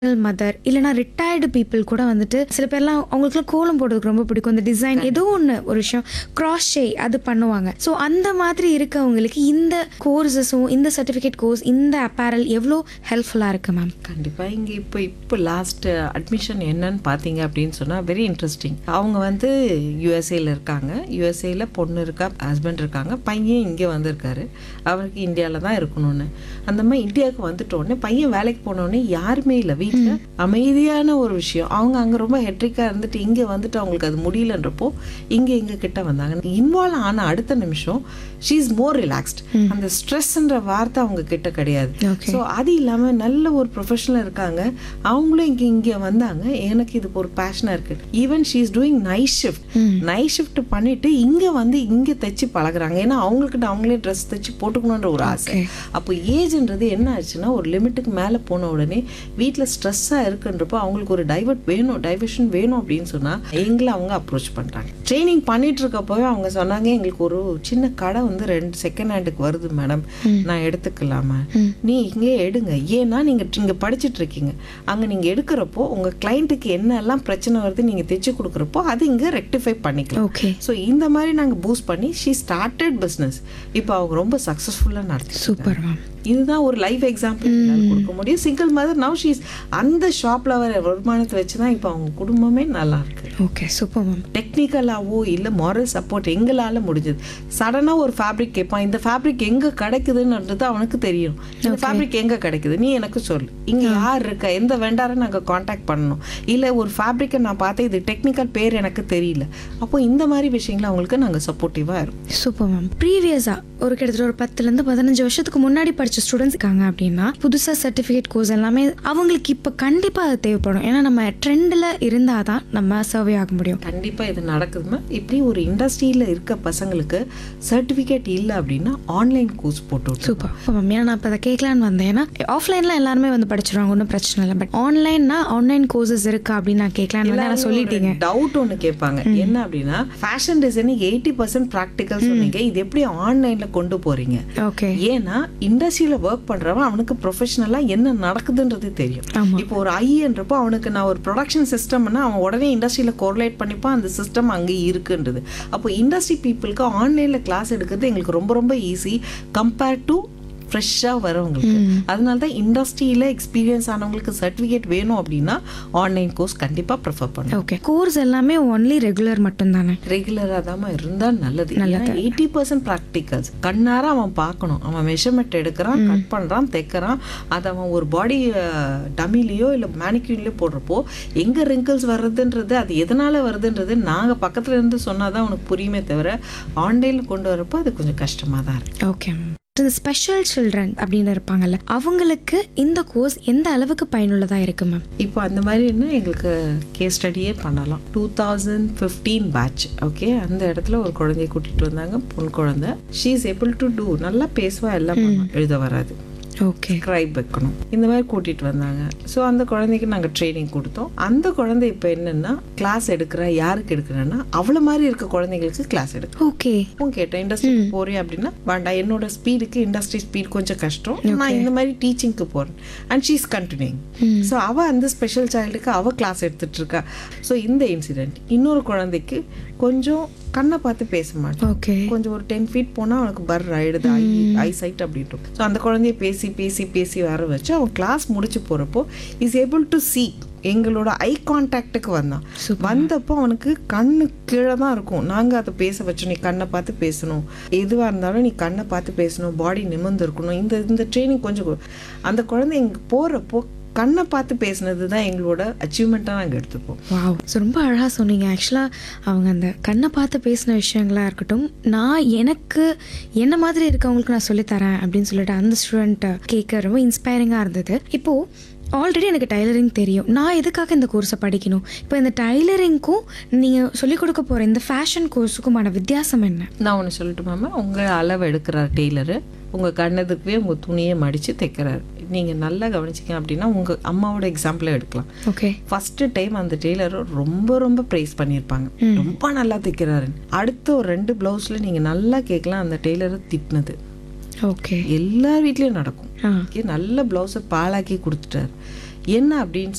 Mother இல்லைனா retired people கூட வந்துட்டு சில பேர்லாம் அவங்களுக்குலாம் கோலம் போடுறதுக்கு ரொம்ப பிடிக்கும் அந்த டிசைன் ஏதோ ஒன்று ஒரு விஷயம் கிராஸ் ஷே அது பண்ணுவாங்க ஸோ அந்த மாதிரி இருக்கவங்களுக்கு இந்த கோர்சஸும் இந்த சர்டிஃபிகேட் கோர்ஸ் இந்த அப்பேரல் எவ்வளோ ஹெல்ப்ஃபுல்லாக இருக்கு மேம் கண்டிப்பா இங்க இப்போ இப்போ லாஸ்ட் அட்மிஷன் என்னன்னு பார்த்தீங்க அப்படின்னு சொன்னா வெரி இன்ட்ரெஸ்டிங் அவங்க வந்து யூஎஸ்ஏல இருக்காங்க யூஎஸ்ஏல பொண்ணு இருக்கா ஹஸ்பண்ட் இருக்காங்க பையன் இங்கே வந்திருக்காரு அவருக்கு இந்தியாவில் தான் இருக்கணும்னு அந்த மாதிரி இந்தியாவுக்கு வந்துட்ட உடனே பையன் வேலைக்கு போன உடனே யாருமே இல்லை வீட்டில் அமைதியான ஒரு விஷயம் அவங்க அங்கே ரொம்ப ஹெட்ரிக்காக இருந்துட்டு இங்கே வந்துட்டு அவங்களுக்கு அது முடியலன்றப்போ இங்கே எங்க கிட்ட வந்தாங்க இன்வால்வ் ஆன அடுத்த நிமிஷம் ஷீ இஸ் மோர் ரிலாக்ஸ்ட் அந்த ஸ்ட்ரெஸ்ன்ற வார்த்தை அவங்க கிட்ட கிடையாது Okay. ஸோ அது இல்லாமல் நல்ல ஒரு ப்ரொஃபஷனல் இருக்காங்க அவங்களும் இங்கே இங்கே வந்தாங்க எனக்கு இது ஒரு பேஷனாக இருக்கு even she is doing night shift night shift பண்ணிட்டு இங்கே வந்து இங்கே தைச்சு பழகுறாங்க ஏன்னா அவங்களுக்கு அவங்களே ட்ரெஸ் தைச்சு போட்டுக்கணுன்ற ஒரு ஆசை Okay. அப்போ ஏஜ்ன்றது என்ன ஆச்சுன்னா ஒரு லிமிட்டுக்கு மேலே போன உடனே வீட்டில் ஸ்ட்ரெஸ்ஸாக இருக்குன்றப்போ அவங்களுக்கு ஒரு டைவர்ட் வேணும் டைவர்ஷன் வேணும் அப்படின்னு சொன்னால் எங்களை அவங்க அப்ரோச் பண்ணுறாங்க ட்ரைனிங் பண்ணிட்டு இருக்கப்போவே அவங்க சொன்னாங்க எங்களுக்கு ஒரு சின்ன கடை வந்து ரெண்டு செகண்ட் ஹேண்டுக்கு வருது மேடம் நான் எடுத்துக்கலாமா நீ இங்கே எடுங்க ஏன்னா நீங்கள் இங்கே படிச்சுட்டு இருக்கீங்க அங்கே நீங்கள் எடுக்கிறப்போ உங்கள் கிளைண்ட்டுக்கு என்னெல்லாம் பிரச்சனை வருது நீங்கள் தைச்சு கொடுக்குறப்போ அது இங்கே ரெக்டிஃபை பண்ணிக்கலாம் ஓகே ஸோ இந்த மாதிரி நாங்கள் பூஸ்ட் பண்ணி ஷீ ஸ்டார்டட் பிஸ்னஸ் இப்போ அவங்க ரொம்ப சக்ஸஸ்ஃபுல்லாக நடத்தி சூப்பர் மேம் இதுதான் ஒரு லைஃப் எக்ஸாம்பிள் கொடுக்க முடியும் சிங்கிள் மதர் நவ் ஷீஸ் அந்த ஷாப்ல வர வருமானத்தை வச்சு தான் இப்போ அவங்க குடும்பமே நல்லா இருக்கு ஓகே சூப்பர் மேம் டெக்னிக்கலாவோ இல்லை moral சப்போர்ட் எங்களால் முடிஞ்சது சடனாக ஒரு ஃபேப்ரிக் கேட்பான் இந்த ஃபேப்ரிக் எங்கே கிடைக்குதுன்றது அவனுக்கு தெரியும் இந்த ஃபேப்ரிக் எங்கே கிடைக்குது நீ எனக்கு சொல்லு இங்கே யார் இருக்கா எந்த வெண்டாரை நாங்கள் காண்டாக்ட் பண்ணணும் இல்லை ஒரு ஃபேப்ரிக்கை நான் பார்த்தேன் இது டெக்னிக்கல் பேர் எனக்கு தெரியல அப்போ இந்த மாதிரி விஷயங்களை அவங்களுக்கு நாங்கள் சப்போர்ட்டிவாக இருக்கும் சூப்பர் மேம் ப்ரீவியஸாக ஒரு கிட்டத்தட்ட ஒரு பத்துலேருந்து பதினஞ்சு வருஷத்துக்கு முன்னாடி படித்த ஸ்டூடெண்ட்ஸ் இருக்காங்க அப்படின்னா புதுசாக சர்டிஃபிகேட் கோர்ஸ் எல்லாமே அவங்களுக்கு இப்போ கண்டிப்பாக அது தேவைப்படும் ஏன்னா நம்ம ட்ரெண்டில் இருந்தால் தான் நம்ம சர்வே ஆக முடியும் கண்டிப்பா இது நடக்குதுமா இப்படி ஒரு இண்டஸ்ட்ரியில இருக்க பசங்களுக்கு சர்டிபிகேட் இல்லை அப்படின்னா ஆன்லைன் கோர்ஸ் போட்டு விட்டுருவோம். சூப்பர் இப்போ மேம் ஏன்னா நான் இப்போ அதை கேட்கலான்னு வந்தேன் ஏன்னா ஆஃப்லைனில் எல்லாருமே வந்து படிச்சிருவாங்க ஒன்றும் பிரச்சனை இல்லை பட் ஆன்லைன்னா ஆன்லைன் கோர்சஸ் இருக்கா அப்படின்னு நான் கேட்கலான்னு வந்து ஆனால் சொல்லிட்டீங்க டவுட் ஒன்று கேட்பாங்க என்ன அப்படின்னா fashion designing eighty percent practical சொன்னீங்க இது எப்படி ஆன்லைன்ல கொண்டு போறீங்க ஓகே ஏன்னா இண்டஸ்ட்ரியில ஒர்க் பண்றவன் அவனுக்கு ப்ரொஃபஷனலா என்ன நடக்குதுன்றது தெரியும் ஆமா. இப்போ ஒரு ஐன்றப்போ அவனுக்கு நான் ஒரு ப்ரொடக்ஷன் சிஸ்டம்னா அவன் உடனே இண்டஸ்ட்ரியில கோரிலேட் பண்ணிப்பான் அந்த சிஸ்டம் அங்கே இருக்குன்றது அப்போ இண்டஸ்ட்ரி பீப்புளுக்கு ஆன்லைன்ல கிளாஸ் எடுக்கிறது எங்களுக்கு ரொம்ப ரொம்ப ஈஸி கம்பேர்ட் டு ஃப்ரெஷ்ஷாக வரவங்களுக்கு அதனால தான் இண்டஸ்ட்ரியில் எக்ஸ்பீரியன்ஸ் ஆனவங்களுக்கு சர்டிஃபிகேட் வேணும் அப்படின்னா ஆன்லைன் கோர்ஸ் கண்டிப்பாக ப்ரிஃபர் பண்ணும் ஓகே கோர்ஸ் எல்லாமே ஒன்லி ரெகுலர் மட்டும்தானே ரெகுலராக தான் இருந்தால் நல்லது ஏன்னா எயிட்டி பர்சன்ட் ப்ராக்டிகல்ஸ் கண்ணார அவன் பார்க்கணும் அவன் மெஷர்மெண்ட் எடுக்கிறான் கட் பண்ணுறான் தைக்கிறான் அதை அவன் ஒரு பாடி டமிலையோ இல்லை மேனிக்யூன்லையோ போடுறப்போ எங்கே ரிங்கிள்ஸ் வர்றதுன்றது அது எதனால் வருதுன்றது நாங்கள் பக்கத்தில் இருந்து சொன்னால் தான் உனக்கு புரியுமே தவிர ஆன்லைனில் கொண்டு வரப்போ அது கொஞ்சம் கஷ்டமாக தான் இருக்கு ஓகே மேம் இந்த ஸ்பெஷல் சில்ட்ரன் அப்படின்னு இருப்பாங்கல்ல அவங்களுக்கு இந்த கோர்ஸ் எந்த அளவுக்கு பயனுள்ளதாக இருக்கு மேம் இப்போ அந்த மாதிரின்னா எங்களுக்கு கேஸ் ஸ்டடியே பண்ணலாம் two thousand fifteen batch okay அந்த இடத்துல ஒரு குழந்தைய கூட்டிட்டு வந்தாங்க பொன் குழந்தை she is able to do நல்லா பேசுவா எல்லாம் பண்ணுவா. எழுத வராது ஓகே ஸ்கிரைப் வைக்கணும் இந்த மாதிரி கூட்டிட்டு வந்தாங்க ஸோ அந்த குழந்தைக்கு நாங்கள் ட்ரைனிங் கொடுத்தோம் அந்த குழந்தை இப்போ என்னன்னா கிளாஸ் எடுக்கிறா யாருக்கு எடுக்கிறேன்னா அவளை மாதிரி இருக்க குழந்தைங்களுக்கு கிளாஸ் எடுக்கும் ஓகே அப்பவும் கேட்டேன் இண்டஸ்ட்ரிக்கு போறியா அப்படின்னா வேண்டாம் என்னோட ஸ்பீடுக்கு இண்டஸ்ட்ரி ஸ்பீட் கொஞ்சம் கஷ்டம் நான் இந்த மாதிரி டீச்சிங்க்கு போறேன் அண்ட் ஷீஸ் கண்டினியூங் ஸோ அவ அந்த ஸ்பெஷல் சைல்டுக்கு அவ கிளாஸ் எடுத்துட்டு இருக்கா ஸோ இந்த இன்சிடென்ட் இன்னொரு குழந்தைக்கு கொஞ்சம் கண்ணை பார்த்து பேச மாட்டேன் ஓகே கொஞ்சம் ஒரு டென் ஃபீட் போனால் அவனுக்கு பர் ஆயிடுது ஐ ஐ சைட் அப்படின்ட்டு ஸோ அந்த குழந்தைய பேசி பேசி பேசி வர வச்சு அவன் கிளாஸ் முடிச்சு போகிறப்போ இஸ் ஏபிள் டு see எங்களோட ஐ கான்டாக்டுக்கு வந்தான் வந்தப்போ அவனுக்கு கண்ணு கீழே தான் இருக்கும் நாங்கள் அதை பேச வச்சோம் நீ கண்ணை பார்த்து பேசணும் எதுவாக இருந்தாலும் நீ கண்ணை பார்த்து பேசணும் பாடி நிமிர்ந்து இருக்கணும் இந்த இந்த ட்ரைனிங் கொஞ்சம் கு- அந்த குழந்தை இங்கே போகிறப்போ கண்ணை பார்த்து பேசுனது தான் எங்களோட அச்சீவ்மெண்ட்டாக நாங்கள் எடுத்துப்போம் வாவ் ஸோ ரொம்ப அழகாக சொன்னீங்க ஆக்சுவலாக அவங்க அந்த கண்ணை பார்த்து பேசின விஷயங்களா இருக்கட்டும் நான் எனக்கு என்ன மாதிரி இருக்கவங்களுக்கு நான் சொல்லித்தரேன் அப்படின்னு சொல்லிட்டு அந்த ஸ்டூடெண்ட் கேட்க ரொம்ப இன்ஸ்பைரிங்காக இருந்தது இப்போது ஆல்ரெடி எனக்கு டைலரிங் தெரியும் நான் எதுக்காக இந்த கோர்ஸை படிக்கணும் இப்போ இந்த டைலரிங்க்கும் நீங்கள் சொல்லிக் கொடுக்க போகிற இந்த ஃபேஷன் கோர்ஸுக்குமான வித்தியாசம் என்ன நான் ஒன்று சொல்லட்டுமாமா உங்கள் அளவு எடுக்கிறார் டெய்லரு உங்கள் கண்ணதுக்குவே உங்கள் துணியை மடித்து தைக்கிறாரு நீங்கள் நல்லா கவனிச்சிங்க அப்படின்னா உங்கள் அம்மாவோட எக்ஸாம்பிளை எடுக்கலாம் ஓகே ஃபர்ஸ்ட் டைம் அந்த டெய்லர் ரொம்ப ரொம்ப ப்ரைஸ் பண்ணியிருப்பாங்க ரொம்ப நல்லா தைக்கிறாரு அடுத்த ஒரு ரெண்டு ப்ளவுஸில் நீங்கள் நல்லா கேட்கலாம் அந்த டெய்லரை திட்டினது ஓகே எல்லார் வீட்லேயும் நடக்கும் ஆ நல்ல ப்ளவுஸை பாலாக்கி கொடுத்துட்டாரு என்ன அப்படின்னு